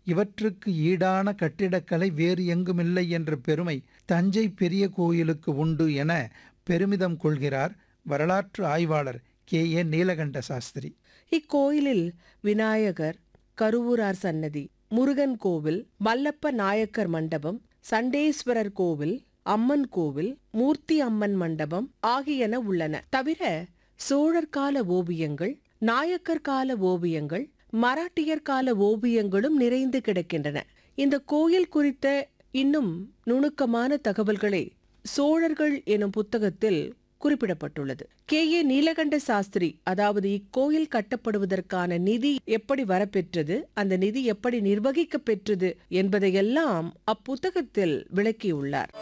இவற்றுக்கு ஈடான கட்டிடக்கலை வேறு எங்குமில்லை என்ற பெருமை தஞ்சை பெரிய கோயிலுக்கு உண்டு என பெருமிதம் கொள்கிறார் வரலாற்று ஆய்வாளர் கே ஏ நீலகண்ட சாஸ்திரி இக்கோயிலில் விநாயகர் கருவூரார் சன்னதி முருகன் கோவில் மல்லப்ப நாயக்கர் மண்டபம் சண்டேஸ்வரர் கோவில் அம்மன் கோவில் மூர்த்தி அம்மன் மண்டபம் ஆகியன உள்ளன தவிர சோழர் கால ஓவியங்கள் நாயக்கர் கால ஓவியங்கள் மராட்டியர் கால ஓவியங்களும் நிறைந்து கிடக்கின்றன இந்த கோயில் குறித்த இன்னும் நுணுக்கமான தகவல்களை சோழர்கள் எனும் புத்தகத்தில் குறிப்பிடப்பட்டுள்ளது கே ஏ நீலகண்ட சாஸ்திரி அதாவது இக்கோயில் கட்டப்படுவதற்கான நிதி எப்படி வரப்பெற்றது அந்த நிதி எப்படி நிர்வகிக்கப் பெற்றது என்பதையெல்லாம் அப்புத்தகத்தில் விளக்கியுள்ளார்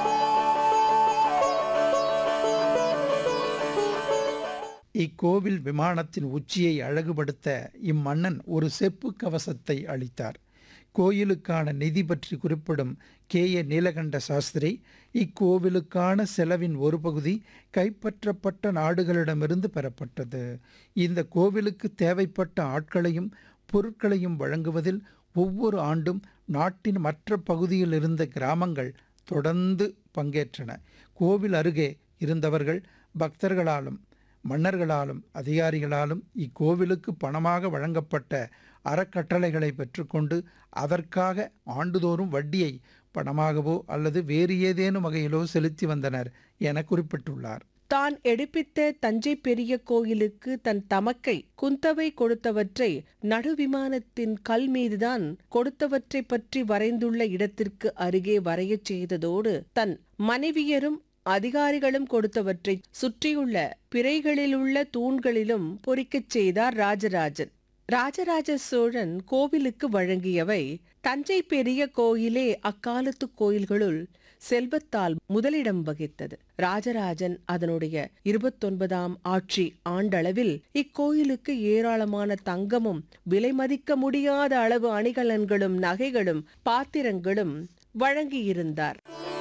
இக்கோவில் விமானத்தின் உச்சியை அழகுபடுத்த இம்மன்னன் ஒரு செப்பு கவசத்தை அளித்தார் கோயிலுக்கான நிதி பற்றி குறிப்பிடும் கே ஏ நீலகண்ட சாஸ்திரி இக்கோவிலுக்கான செலவின் ஒரு பகுதி கைப்பற்றப்பட்ட நாடுகளிடமிருந்து பெறப்பட்டது இந்த கோவிலுக்கு தேவைப்பட்ட ஆட்களையும் பொருட்களையும் வழங்குவதில் ஒவ்வொரு ஆண்டும் நாட்டின் மற்ற பகுதியில் இருந்த கிராமங்கள் தொடர்ந்து பங்கேற்றன கோவில் அருகே இருந்தவர்கள் பக்தர்களாலும் மன்னர்களாலும் அதிகாரிகளாலும் இக்கோவிலுக்கு பணமாக வழங்கப்பட்ட அறக்கட்டளைகளை பெற்றுக்கொண்டு அதற்காக ஆண்டுதோறும் வட்டியை பணமாகவோ அல்லது வேறு ஏதேனும் வகையிலோ செலுத்தி வந்தனர் என குறிப்பிட்டுள்ளார் தான் எடுப்பித்த தஞ்சை பெரிய கோயிலுக்கு தன் தமக்கை குந்தவை கொடுத்தவற்றை நடுவிமானத்தின் கல் மீதுதான் கொடுத்தவற்றை பற்றி வரைந்துள்ள இடத்திற்கு அருகே வரையச் செய்ததோடு தன் மனைவியரும் அதிகாரிகளும் கொடுத்தவற்றை சுற்றியுள்ள பிறைகளிலுள்ள தூண்களிலும் பொறிக்கச் செய்தார் ராஜராஜன் ராஜராஜ சோழன் கோவிலுக்கு வழங்கியவை தஞ்சை பெரிய கோயிலே அக்காலத்து கோயில்களுள் செல்வத்தால் முதலிடம் வகித்தது ராஜராஜன் அதனுடைய இருபத்தொன்பதாம் ஆட்சி ஆண்டளவில் இக்கோயிலுக்கு ஏராளமான தங்கமும் விலைமதிக்க முடியாத அளவு அணிகலன்களும் நகைகளும் பாத்திரங்களும் வழங்கியிருந்தார்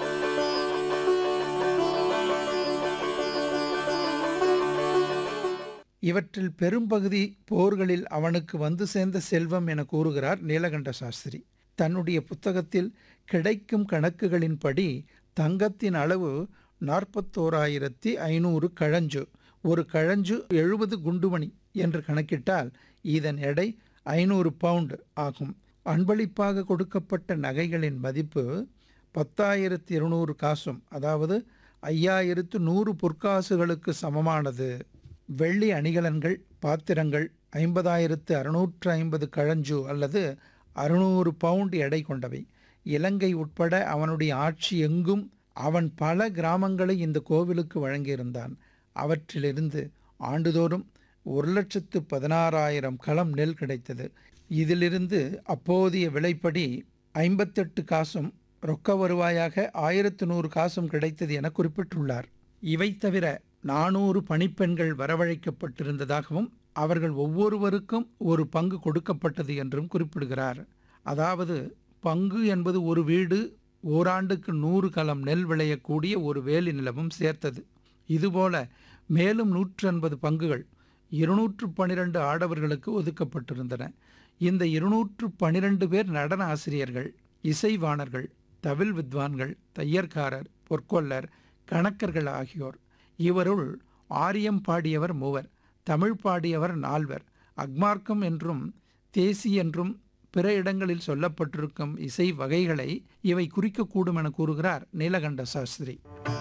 இவற்றில் பெரும்பகுதி போர்களில் அவனுக்கு வந்து சேர்ந்த செல்வம் என கூறுகிறார் நீலகண்ட சாஸ்திரி தன்னுடைய புத்தகத்தில் கிடைக்கும் கணக்குகளின்படி தங்கத்தின் அளவு நாற்பத்தோராயிரத்தி ஐநூறு கழஞ்சு ஒரு கழஞ்சு எழுபது குண்டுமணி என்று கணக்கிட்டால் இதன் எடை ஐநூறு பவுண்டு ஆகும் அன்பளிப்பாக கொடுக்கப்பட்ட நகைகளின் மதிப்பு பத்தாயிரத்தி இருநூறு காசும் அதாவது ஐயாயிரத்து நூறு பொற்காசுகளுக்கு சமமானது வெள்ளி அணிகலன்கள் பாத்திரங்கள் ஐம்பதாயிரத்து அறுநூற்று ஐம்பது கழஞ்சு அல்லது அறுநூறு பவுண்ட் எடை கொண்டவை இலங்கை உட்பட அவனுடைய ஆட்சி எங்கும் அவன் பல கிராமங்களை இந்த கோவிலுக்கு வழங்கியிருந்தான் அவற்றிலிருந்து ஆண்டுதோறும் ஒரு லட்சத்து பதினாறாயிரம் களம் நெல் கிடைத்தது இதிலிருந்து அப்போதைய விலைப்படி ஐம்பத்தெட்டு காசும் ரொக்க வருவாயாக ஆயிரத்து நூறு காசும் கிடைத்தது என குறிப்பிட்டுள்ளார் இவை தவிர நானூறு பணிப்பெண்கள் வரவழைக்கப்பட்டிருந்ததாகவும் அவர்கள் ஒவ்வொருவருக்கும் ஒரு பங்கு கொடுக்கப்பட்டது என்றும் குறிப்பிடுகிறார் அதாவது பங்கு என்பது ஒரு வீடு ஓராண்டுக்கு நூறு கலம் நெல் விளையக்கூடிய ஒரு வேலி நிலமும் சேர்த்தது இதுபோல மேலும் நூற்று எண்பது பங்குகள் இருநூற்று பனிரெண்டு ஆடவர்களுக்கு ஒதுக்கப்பட்டிருந்தன இந்த இருநூற்று பனிரெண்டு பேர் நடன ஆசிரியர்கள் இசைவாணர்கள் தவில் வித்வான்கள் தையற்காரர் பொற்கொல்லர் கணக்கர்கள் ஆகியோர் இவருள் ஆரியம் பாடியவர் மூவர் தமிழ் பாடியவர் நால்வர் அக்மார்க்கம் என்றும் தேசி என்றும் பிற இடங்களில் சொல்லப்பட்டிருக்கும் இசை வகைகளை இவை குறிக்கக்கூடும் என கூறுகிறார் நீலகண்ட சாஸ்திரி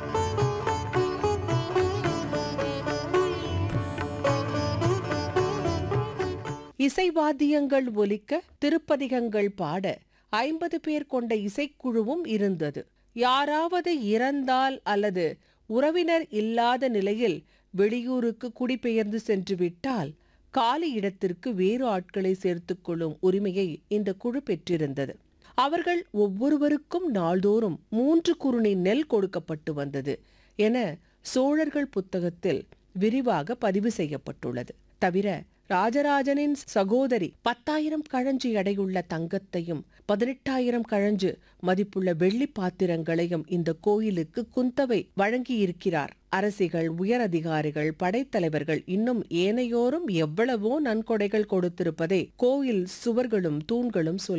இசைவாத்தியங்கள் ஒலிக்க திருப்பதிகங்கள் பாட ஐம்பது பேர் கொண்ட இசைக்குழுவும் இருந்தது யாராவது இறந்தால் அல்லது உறவினர் இல்லாத நிலையில் வெளியூருக்கு குடிபெயர்ந்து சென்று விட்டால் காலி இடத்திற்கு வேறு ஆட்களை சேர்த்துக் கொள்ளும் உரிமையை இந்த குழு பெற்றிருந்தது அவர்கள் ஒவ்வொருவருக்கும் நாள்தோறும் மூன்று குருணி நெல் கொடுக்கப்பட்டு வந்தது என சோழர்கள் புத்தகத்தில் விரிவாக பதிவு செய்யப்பட்டுள்ளது தவிர ராஜராஜனின் சகோதரி பத்தாயிரம் கழஞ்சு எடையுள்ள தங்கத்தையும் பதினெட்டாயிரம் கழஞ்சு மதிப்புள்ள வெள்ளி பாத்திரங்களையும் இந்த கோயிலுக்கு குந்தவை வழங்கியிருக்கிறார் அரசிகள் உயரதிகாரிகள் படைத்தலைவர்கள் இன்னும் ஏனையோரும் எவ்வளவோ நன்கொடைகள் கொடுத்திருப்பதை கோயில் சுவர்களும் தூண்களும் சொல்